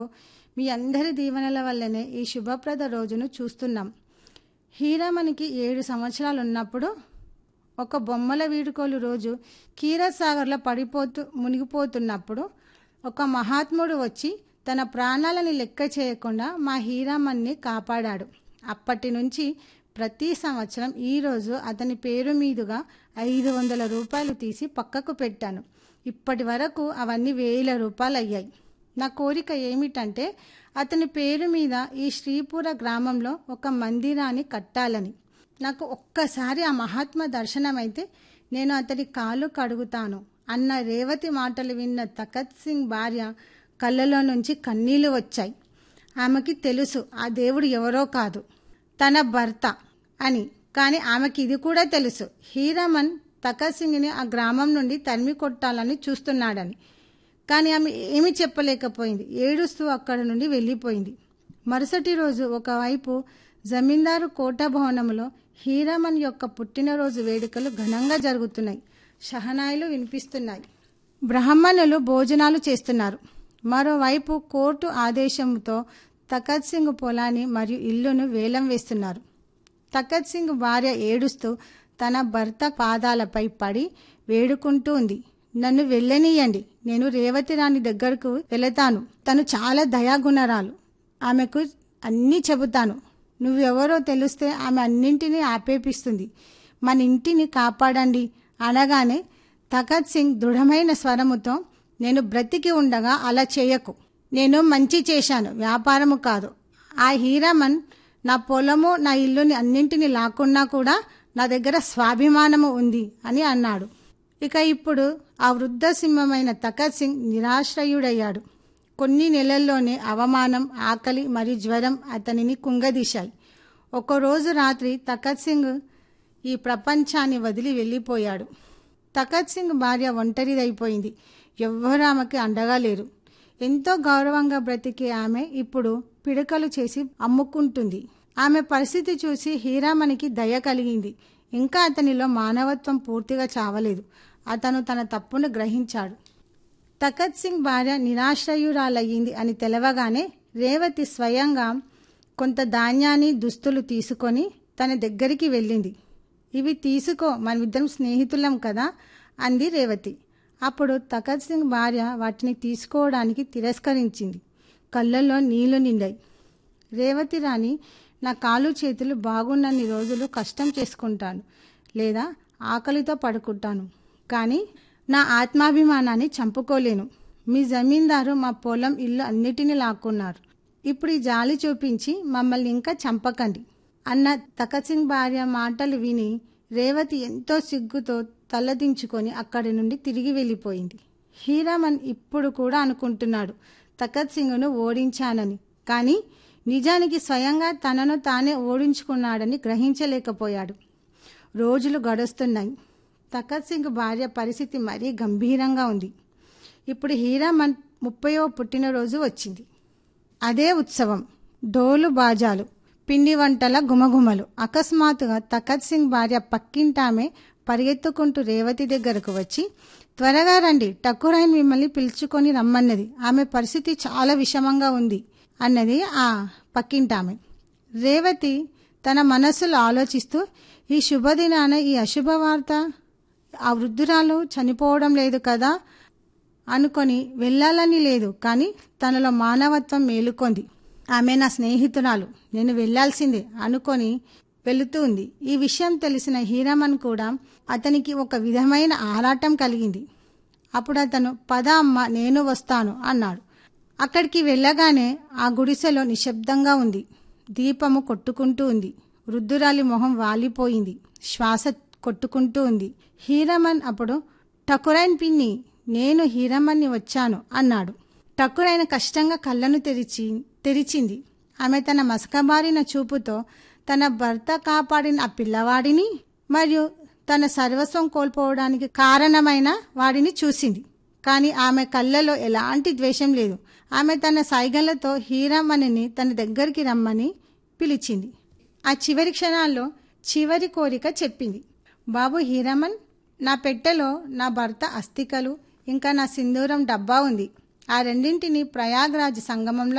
మీ అందరి దీవెనల వల్లనే ఈ శుభప్రద రోజును చూస్తున్నాం హీరామణికి ఏడు సంవత్సరాలు ఉన్నప్పుడు ఒక బొమ్మల వీడుకోలు రోజు కీరసాగర్లో పడిపోతూ మునిగిపోతున్నప్పుడు ఒక మహాత్ముడు వచ్చి తన ప్రాణాలని లెక్క చేయకుండా మా హీరామణ్ణి కాపాడాడు అప్పటి నుంచి ప్రతి సంవత్సరం ఈరోజు అతని పేరు మీదుగా ఐదు వందల రూపాయలు తీసి పక్కకు పెట్టాను ఇప్పటి వరకు అవన్నీ వేల రూపాయలు అయ్యాయి నా కోరిక ఏమిటంటే అతని పేరు మీద ఈ శ్రీపుర గ్రామంలో ఒక మందిరాన్ని కట్టాలని నాకు ఒక్కసారి ఆ మహాత్మ దర్శనమైతే నేను అతడి కాలు కడుగుతాను అన్న రేవతి మాటలు విన్న తకత్ సింగ్ భార్య కళ్ళలో నుంచి కన్నీళ్లు వచ్చాయి ఆమెకి తెలుసు ఆ దేవుడు ఎవరో కాదు తన భర్త అని కానీ ఆమెకి ఇది కూడా తెలుసు హీరమన్ తకత్ సింగ్ని ఆ గ్రామం నుండి తరిమి కొట్టాలని చూస్తున్నాడని కానీ ఆమె ఏమీ చెప్పలేకపోయింది ఏడుస్తూ అక్కడి నుండి వెళ్ళిపోయింది మరుసటి రోజు ఒకవైపు జమీందారు కోట భవనంలో హీరామన్ యొక్క పుట్టినరోజు వేడుకలు ఘనంగా జరుగుతున్నాయి షహనాయిలు వినిపిస్తున్నాయి బ్రాహ్మణులు భోజనాలు చేస్తున్నారు మరోవైపు కోర్టు ఆదేశంతో తకత్ సింగ్ పొలాన్ని మరియు ఇల్లును వేలం వేస్తున్నారు తకత్ సింగ్ భార్య ఏడుస్తూ తన భర్త పాదాలపై పడి వేడుకుంటూ ఉంది నన్ను వెళ్ళనీయండి నేను రేవతి రాణి దగ్గరకు వెళతాను తను చాలా దయాగుణరాలు ఆమెకు అన్నీ చెబుతాను నువ్వెవరో తెలిస్తే ఆమె అన్నింటినీ ఆపేపిస్తుంది మన ఇంటిని కాపాడండి అనగానే తకత్ సింగ్ దృఢమైన స్వరముతో నేను బ్రతికి ఉండగా అలా చేయకు నేను మంచి చేశాను వ్యాపారము కాదు ఆ హీరామన్ నా పొలము నా ఇల్లుని అన్నింటిని లాక్కున్నా కూడా నా దగ్గర స్వాభిమానము ఉంది అని అన్నాడు ఇక ఇప్పుడు ఆ వృద్ధ సింహమైన తకత్ సింగ్ నిరాశ్రయుడయ్యాడు కొన్ని నెలల్లోనే అవమానం ఆకలి మరియు జ్వరం అతనిని కుంగదీశాయి ఒకరోజు రాత్రి తకత్ సింగ్ ఈ ప్రపంచాన్ని వదిలి వెళ్ళిపోయాడు తకత్ సింగ్ భార్య ఒంటరిదైపోయింది ఎవ్వరూ ఆమెకి అండగా లేరు ఎంతో గౌరవంగా బ్రతికే ఆమె ఇప్పుడు పిడకలు చేసి అమ్ముకుంటుంది ఆమె పరిస్థితి చూసి హీరామణికి దయ కలిగింది ఇంకా అతనిలో మానవత్వం పూర్తిగా చావలేదు అతను తన తప్పును గ్రహించాడు తకత్ సింగ్ భార్య నిరాశ్రయురాలయ్యింది అని తెలవగానే రేవతి స్వయంగా కొంత ధాన్యాన్ని దుస్తులు తీసుకొని తన దగ్గరికి వెళ్ళింది ఇవి తీసుకో మనమిద్దరం స్నేహితులం కదా అంది రేవతి అప్పుడు తకత్ సింగ్ భార్య వాటిని తీసుకోవడానికి తిరస్కరించింది కళ్ళల్లో నీళ్లు నిండాయి రేవతి రాణి నా కాలు చేతులు బాగున్నన్ని రోజులు కష్టం చేసుకుంటాను లేదా ఆకలితో పడుకుంటాను కానీ నా ఆత్మాభిమానాన్ని చంపుకోలేను మీ జమీందారు మా పొలం ఇల్లు అన్నిటినీ లాక్కున్నారు ఇప్పుడు ఈ జాలి చూపించి మమ్మల్ని ఇంకా చంపకండి అన్న తకత్ సింగ్ భార్య మాటలు విని రేవతి ఎంతో సిగ్గుతో తలదించుకొని అక్కడి నుండి తిరిగి వెళ్ళిపోయింది హీరామన్ ఇప్పుడు కూడా అనుకుంటున్నాడు తకత్ సింగ్ను ఓడించానని కానీ నిజానికి స్వయంగా తనను తానే ఓడించుకున్నాడని గ్రహించలేకపోయాడు రోజులు గడుస్తున్నాయి తకత్ సింగ్ భార్య పరిస్థితి మరీ గంభీరంగా ఉంది ఇప్పుడు హీరామన్ ముప్పయో పుట్టినరోజు వచ్చింది అదే ఉత్సవం డోలు బాజాలు పిండి వంటల గుమగుమలు అకస్మాత్తుగా తకత్ సింగ్ భార్య పక్కింటామె పరిగెత్తుకుంటూ రేవతి దగ్గరకు వచ్చి త్వరగా రండి టక్కురాయిన్ మిమ్మల్ని పిలుచుకొని రమ్మన్నది ఆమె పరిస్థితి చాలా విషమంగా ఉంది అన్నది ఆ పక్కింటామె రేవతి తన మనస్సులో ఆలోచిస్తూ ఈ శుభదినాన ఈ అశుభ వార్త ఆ వృద్ధురాలు చనిపోవడం లేదు కదా అనుకొని వెళ్ళాలని లేదు కానీ తనలో మానవత్వం మేలుకొంది ఆమె నా స్నేహితురాలు నేను వెళ్లాల్సిందే అనుకొని వెళుతూ ఉంది ఈ విషయం తెలిసిన హీరామన్ కూడా అతనికి ఒక విధమైన ఆరాటం కలిగింది అప్పుడు అతను పద అమ్మ నేను వస్తాను అన్నాడు అక్కడికి వెళ్ళగానే ఆ గుడిసెలో నిశ్శబ్దంగా ఉంది దీపము కొట్టుకుంటూ ఉంది వృద్ధురాలి మొహం వాలిపోయింది శ్వాస కొట్టుకుంటూ ఉంది హీరమన్ అప్పుడు టకురైన్ పిన్ని నేను హీరమన్ని వచ్చాను అన్నాడు టకురైన కష్టంగా కళ్ళను తెరిచి తెరిచింది ఆమె తన మసకబారిన చూపుతో తన భర్త కాపాడిన ఆ పిల్లవాడిని మరియు తన సర్వస్వం కోల్పోవడానికి కారణమైన వాడిని చూసింది కానీ ఆమె కళ్ళలో ఎలాంటి ద్వేషం లేదు ఆమె తన సైగలతో హీరామణిని తన దగ్గరికి రమ్మని పిలిచింది ఆ చివరి క్షణాల్లో చివరి కోరిక చెప్పింది బాబు హీరామన్ నా పెట్టెలో నా భర్త అస్థికలు ఇంకా నా సింధూరం డబ్బా ఉంది ఆ రెండింటిని ప్రయాగ్రాజ్ సంగమంలో